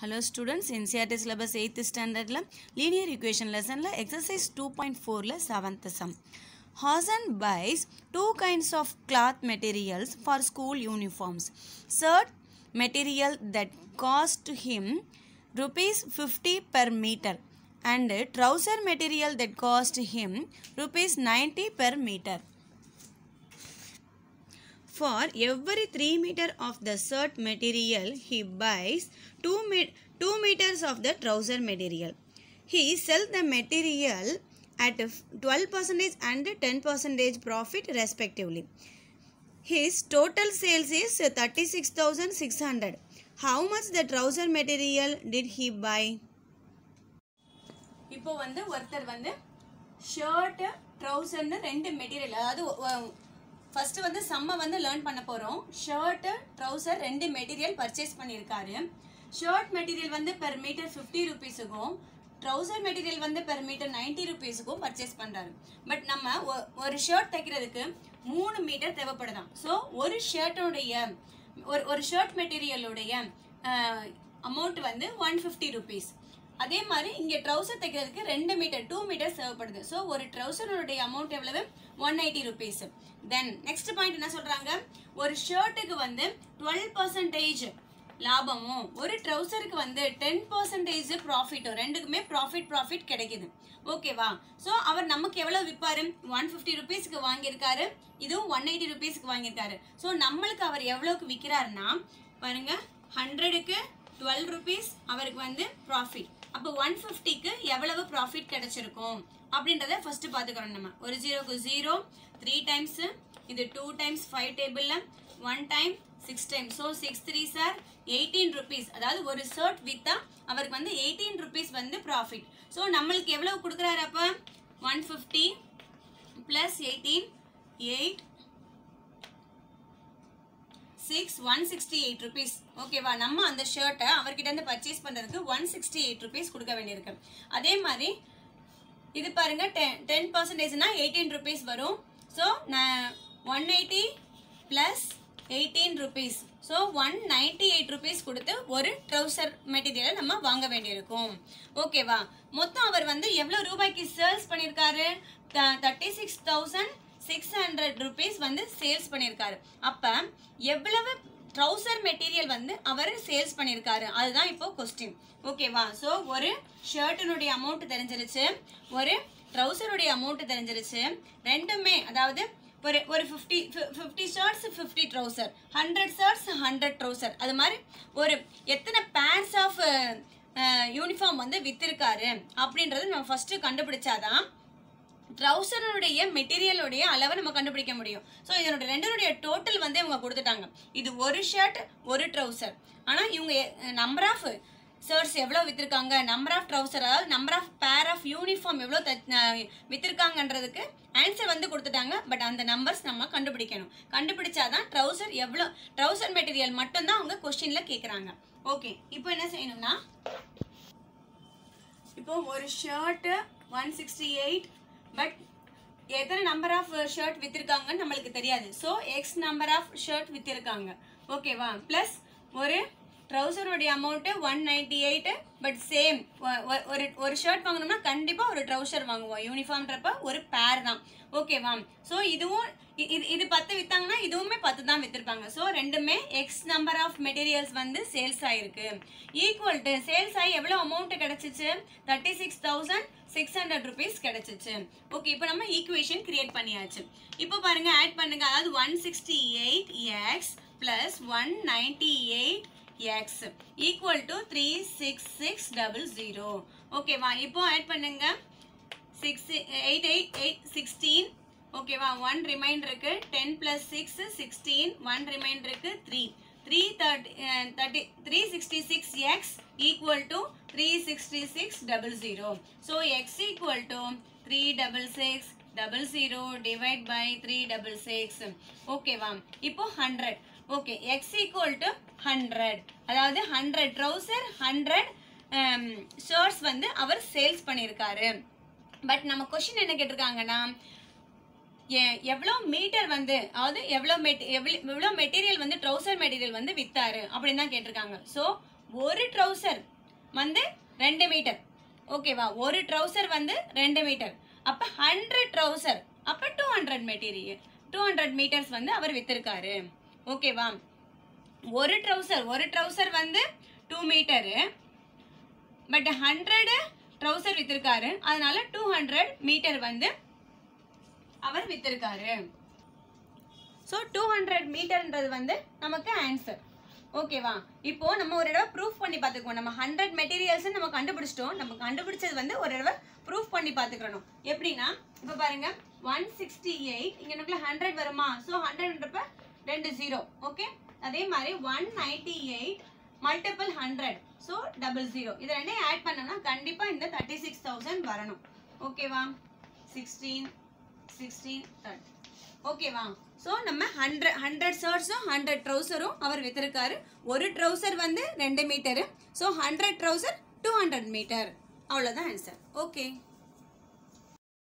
Hello students NCERT syllabus eighth ஸ்டாண்டர்டில் linear equation லெசனில் exercise two point ஃபோரில் seventh sum Hasan buys two kinds of cloth materials for school uniforms shirt material that cost him rupees 50 per meter and trouser material that cost him rupees 90 per meter. For every 3 meter of the shirt material, he buys 2, me- 2 meters of the trouser material. He sells the material at 12% and 10% profit respectively. His total sales is 36,600. How much the trouser material did he buy? இப்போ வந்து ஒருத்தர் வந்து shirt ட்ரௌசர்னு ரெண்டு material அதாவது first வந்து செம்ம வந்து learn பண்ண போகிறோம் ஷர்ட்டு ட்ரௌசர் ரெண்டு மெட்டீரியல் பர்ச்சேஸ் பண்ணியிருக்காரு ஷர்ட் மெட்டீரியல் வந்து பெர் மீட்டர் ஃபிஃப்டி ருபீஸுக்கும் ட்ரௌசர் மெட்டீரியல் வந்து பெர் மீட்டர் நைன்டி ருபீஸுக்கும் பர்ச்சேஸ் பண்ணுறாரு பட் நம்ம ஒ- ஒரு ஷர்ட் தைக்கிறதுக்கு மூணு மீட்டர் தேவைப்படுதாம் ஸோ ஒரு ஷர்ட்டோடைய ஒரு ஒரு ஷர்ட் மெட்டீரியலுடைய அமௌண்ட் வந்து ஒன் ஃபிஃப்டி ருபீஸ் அதே மாதிரி இங்கே ட்ரௌசர் தைக்கிறதுக்கு ரெண்டு மீட்டர் டூ மீட்டர்ஸ் தேவைப்படுது ஸோ ஒரு ட்ரௌசருடைய அமௌண்ட் எவ்வளவு one eighty rupees then next point என்ன சொல்றாங்க ஒரு ஷர்ட்டுக்கு வந்து டுவெல் பர்சன்டேஜ் லாபமும் ஒரு ட்ரௌசருக்கு வந்து டென் பர்சன்டேஜ் ப்ராஃபிட்டும் ரெண்டுக்குமே ப்ராஃபிட் ப்ராஃபிட் கிடைக்குது ஓகேவா ஸோ அவர் நமக்கு எவ்வளோ விற்பாரு ஒன் ஃபிஃப்டி ருபீஸ்க்கு வாங்கியிருக்காரு இதுவும் ஒன் எயிட்டி ருபீஸ்க்கு வாங்கியிருக்காரு ஸோ நம்மளுக்கு அவர் எவ்வளோக்கு விற்கிறாருன்னா பாருங்க ஹண்ட்ரடுக்கு டுவெல் ருபீஸ் அவருக்கு வந்து ப்ராஃபிட் அப்போ ஒன் ஃபிஃப்டிக்கு எவ்வளவு ப்ராஃபிட் கிடைச்சிருக்கும் அப்படின்றத ஃபர்ஸ்ட் பார்த்துக்கிறோம் நம்ம ஒரு ஜீரோக்கு ஜீரோ த்ரீ டைம்ஸ் இது டூ டைம்ஸ் ஃபைவ் டேபிளில் one time six time so six three sir eighteen rupees அதாவது ஒரு ஷர்ட் வித்தா அவருக்கு வந்து எயிட்டீன் ருபீஸ் வந்து ப்ராஃபிட் ஸோ நம்மளுக்கு எவ்வளவு கொடுக்குறாரு அப்போ one fifty plus eighteen eight six one sixty eight rupees ஓகேவா நம்ம அந்த ஷர்ட்டை அவர்கிட்ட இருந்து பர்ச்சேஸ் பண்ணுறதுக்கு ஒன் சிக்ஸ்டி எயிட் ருபீஸ் கொடுக்க வேண்டியிருக்கு அதே மாதிரி இது பாருங்க டென் டென் பர்சன்டேஜ்னா எயிட்டீன் ருபீஸ் வரும் ஸோ நான் one eighty plus eighteen rupees so one ninety eight rupees கொடுத்து ஒரு ட்ரௌசர் மெட்டீரியலை நம்ம வாங்க வேண்டியிருக்கும் ஓகேவா மொத்தம் அவர் வந்து எவ்வளோ ரூபாய்க்கு சேல்ஸ் பண்ணியிருக்காரு thirty six thousand six hundred rupees வந்து சேல்ஸ் பண்ணியிருக்காரு அப்போ எவ்வளவு ட்ரௌசர் மெட்டீரியல் வந்து அவர் சேல்ஸ் பண்ணியிருக்காரு அதுதான் இப்போ கொஸ்டின் ஓகேவா ஸோ ஒரு ஷர்ட்டினுடைய அமௌண்ட் தெரிஞ்சிருச்சு ஒரு ட்ரௌசருடைய அமௌண்ட் தெரிஞ்சிருச்சு ரெண்டுமே அதாவது ஒரு ஒரு fifty fifty shirts fifty trouser hundred shirts hundred trouser அது மாதிரி ஒரு எத்தனை பேர்ஸ் ஆஃப் யூனிஃபார்ம் வந்து வித்திருக்காரு அப்படின்றது நம்ம ஃபர்ஸ்ட் கண்டுபிடிச்சாதான் ட்ரௌசருடைய மெட்டீரியலுடைய அளவை நம்ம கண்டுபிடிக்க முடியும் ஸோ இதனுடைய ரெண்டனுடைய டோட்டல் வந்து இவங்க கொடுத்துட்டாங்க இது ஒரு ஷர்ட் ஒரு ட்ரௌசர் ஆனால் இவங்க நம்பர் ஆஃப் ஷர்ட்ஸ் எவ்வளோ வித்திருக்காங்க நம்பர் ஆஃப் ட்ரௌசர் அதாவது number of pair of uniform எவ்வளோ வித்திருக்காங்கன்றதுக்கு ஆன்சர் வந்து கொடுத்துட்டாங்க பட் அந்த நம்பர்ஸ் நம்ம கண்டுபிடிக்கணும் கண்டுபிடிச்சாதான் ட்ரௌசர் எவ்வளோ ட்ரௌசர் மெட்டீரியல் மட்டும்தான் அவங்க கொஸ்டின்ல கேட்குறாங்க ஓகே இப்போ என்ன செய்யணும்னா இப்போ ஒரு shirt one sixty eight but எத்தனை நம்பர் ஆஃப் ஷர்ட் வித்திருக்காங்கன்னு நம்மளுக்கு தெரியாது so x number of shirt வித்திருக்காங்க ஓகேவா ப்ளஸ் ஒரு ட்ரௌசருடைய amount one ninety eight but same ஒரு ஒரு ஷர்ட் வாங்கணும்னா கண்டிப்பாக ஒரு ட்ரௌசர் வாங்குவோம் யூனிஃபார்ம்ன்றப்ப ஒரு பேர் தான் ஓகேவா ஸோ இதுவும் இ- இது இது பத்து வித்தாங்கன்னா இதுவுமே பத்து தான் வித்திருப்பாங்க ஸோ ரெண்டுமே எக்ஸ் நம்பர் ஆஃப் மெட்டீரியல்ஸ் வந்து சேல்ஸ் ஆயிருக்கு ஈக்குவல் டு சேல்ஸ் ஆகி எவ்வளோ அமௌண்ட் கிடைச்சிச்சு thirty six thousand six hundred rupees கிடைச்சிச்சு ஓகே இப்போ நம்ம ஈக்குவேஷன் கிரியேட் பண்ணியாச்சு இப்போ பாருங்க ஆட் பண்ணுங்க அதாவது one sixty eight x plus one ninety eight x equal to three six six double zero ஓகேவா இப்போ ஆட் பண்ணுங்க six eight eight eight sixteen ஓகேவா ஒன் ரிமைண்டருக்கு ten plus six sixteen one ரிமைண்டருக்கு three three thirty thirty three sixty six x equal to three sixty six double zero so x equal to three double six double zero divide by three double six ஓகேவா இப்போ hundred okay x equal to hundred அதாவது hundred trouser hundred shirts வந்து அவர் sales பண்ணியிருக்காரு but நம்ம question என்ன கேட்டிருக்காங்கன்னா எ- எவ்வளோ மீட்டர் வந்து அதாவது எவ்வளோ மெட் எவ்வளோ எவ்வளோ மெட்டீரியல் வந்து ட்ரௌசர் மெட்டீரியல் வந்து வித்தாரு அப்படின்னு தான் கேட்டிருக்காங்க ஸோ ஒரு ட்ரௌசர் வந்து ரெண்டு மீட்டர் ஓகேவா ஒரு ட்ரௌசர் வந்து ரெண்டு மீட்டர் அப்ப ஹண்ட்ரட் ட்ரௌசர் அப்ப two hundred material two hundred meters வந்து அவர் வித்திருக்காரு ஓகேவா ஒரு ட்ரௌசர் ஒரு ட்ரௌசர் வந்து two meter but hundred trouser வித்திருக்காரு அதனால டூ ஹண்ட்ரட் மீட்டர் வந்து அவர் வித்திருக்காரு ஸோ டூ ஹண்ட்ரட் மீட்டர்ன்றது வந்து நமக்கு ஆன்சர் ஓகேவா இப்போ நம்ம ஒரு தடவை ப்ரூஃப் பண்ணி பார்த்துக்குவோம் நம்ம ஹண்ட்ரட் மெட்டீரியல்ஸ் நம்ம கண்டுபிடிச்சிட்டோம் நம்ம கண்டுபிடிச்சது வந்து ஒரு தடவை ப்ரூஃப் பண்ணி பார்த்துக்கிறணும் எப்படின்னா இப்போ பாருங்க ஒன் சிக்ஸ்டி எயிட் இங்கே நமக்குள்ள ஹண்ட்ரட் வருமா ஸோ ஹண்ட்ரட்ன்றப்ப ரெண்டு ஜீரோ ஓகே அதே மாதிரி one ninety eight multiple hundred so double zero இது ரெண்டையும் ஆட் பண்ணோம்னா கண்டிப்பாக இந்த தேர்ட்டி சிக்ஸ் தௌசண்ட் வரணும் ஓகேவா சிக்ஸ்டீன் சிக்ஸ்டீன் தேர்ட்டி ஓகேவா ஸோ நம்ம ஹண்ட்ரட் ஹண்ட்ரட் ஷர்ட்ஸும் ஹண்ட்ரட் ட்ரௌசரும் அவர் வித்திருக்காரு ஒரு ட்ரௌசர் வந்து ரெண்டு meter so hundred trouser two hundred meter அவ்வளோதான் ஆன்சர் ஓகே